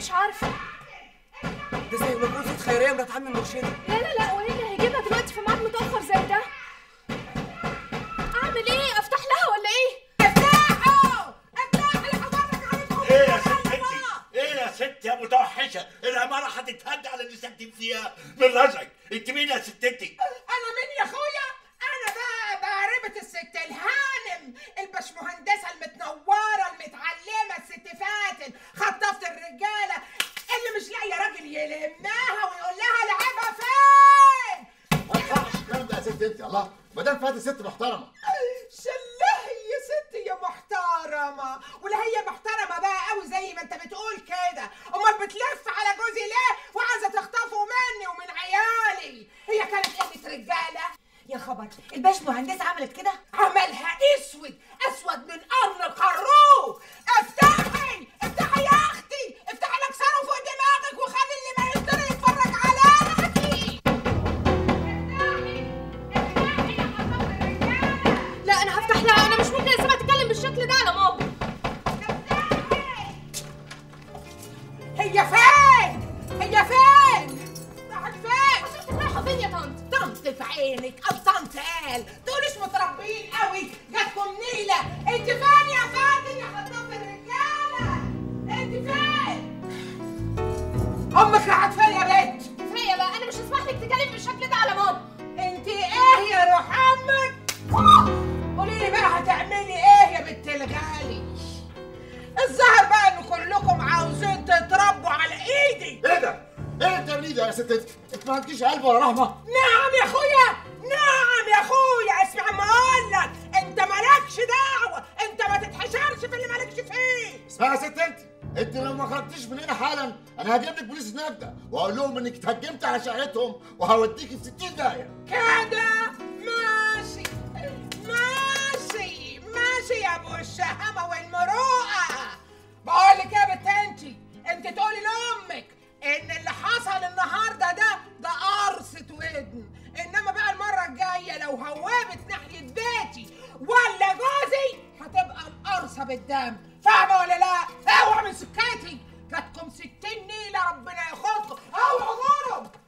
مش عارفه ده زي ما يكون صوت خيريه مرات عم المرشده لا لا لا وايه اللي هيجيبها دلوقتي في ميعاد متاخر زي ده اعمل ايه افتح لها ولا ايه افتحوا افتحوا يا حضرتك عليكم ايه يا ست انت؟ ايه يا ست يا متوحشه؟ العماره هتتهد على اللي ساكتين فيها من رزقك، انت مين يا ست انت؟ انا مين يا اخويا انا بقى بقربة الست الهانم البشمهندسه المتنوره المتعلمه الست فاتن خطفت الرجاله اللي مش لاقيه راجل يلمها ويقول لها لعبها فين ما ينفعش الكلام ده يا ست انت الله ما دام فاتت ست محترمه شله يا ستي يا محترمة ولا هي محترمة بقى قوي زي ما انت بتقول كده امال بتلف على جوزي ليه وعايزة تخطفه مني ومن عيالي هي كانت قلة رجالة يا خبر الباش مهندسة عملت كده عملها اسود اسود من قرن الخروف افتحي افتحي يا اختي افتحي لك صاروخ فوق دماغك وخلي اللي ما يقدر يتفرج عليكي افتحي افتحي يا خطاب الرجالة لا انا هفتح لها انا مش ممكن اسيبها تتكلم بالشكل ده على ماما هي فين؟ هي فين؟ راحت فين؟ رايحه فين يا طنط طنط في عينك او طنط قال تقولوش متربيين قوي جاتكم نيله انت فين يا فاتن يا خطاف الرجاله انت فين امك راحت فين يا بنت كفايه بقى انا مش هسمح لك تتكلم بالشكل ده على ماما انت ايه يا روح امك قولي لي بقى هتعملي ايه يا بنت الغالي الظاهر بقى ان كلكم عاوزين تتربوا على ايدي ايه ده؟ ايه التمرين ده يا ست انت؟ انت ما عندكيش قلب ولا رحمه؟ نعم يا اخويا نعم يا اخويا اسمع ما اقول لك انت مالكش دعوه انت ما تتحشرش في اللي مالكش فيه اسمعي يا ست انت انت لو ما خرجتيش من هنا حالا انا هجيب لك بوليس نجده واقول لهم انك اتهجمت على شقتهم وهوديكي في 60 داهيه كده ماشي ماشي ماشي يا ابو الشهامه والمروءه بقول لك يا بنت انت انت تقولي لامك ان اللي حصل النهارده ده ده قرصه ودن انما بقى المره الجايه لو هوبت ناحيه بيتي ولا جوزي هتبقى القرصه بالدم فاهمه ولا لا اوعى من سكاتي جاتكم ستين نيله ربنا ياخدكم اوعى غرب